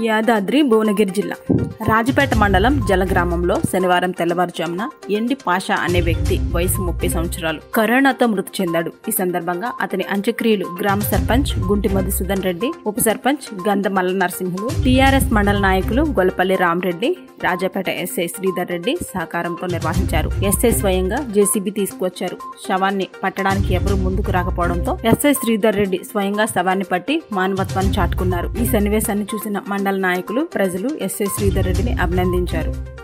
యాదాద్రి భువనగిరి జిల్లా రాజపేట మండలం జలగ్రామంలో శనివారం తెల్లవారుజామున ఎండి పాషా అనే వ్యక్తి వయసు ముప్పై సంవత్సరాలు కరోనాతో మృతి చెందాడు ఈ సందర్భంగా అతని అంత్యక్రియలు గ్రామ సర్పంచ్ గుంటి మధుసూదన్ రెడ్డి ఉప సర్పంచ్ గంధమల్ల నరసింహులు టీఆర్ఎస్ మండల నాయకులు గొల్లపల్లి రామరెడ్డి రాజాపేట ఎస్ఐ శ్రీధర్ రెడ్డి సహకారంతో నిర్వహించారు ఎస్ఐ స్వయంగా జేసీబీ తీసుకువచ్చారు శవాన్ని పట్టడానికి ఎవరూ ముందుకు రాకపోవడంతో ఎస్ఐ శ్రీధర్ రెడ్డి స్వయంగా శవాన్ని పట్టి మానవత్వాన్ని చాటుకున్నారు ఈ సన్నివేశాన్ని చూసిన మండల నాయకులు ప్రజలు ఎస్ఐ శ్రీధర్ రెడ్డిని అభినందించారు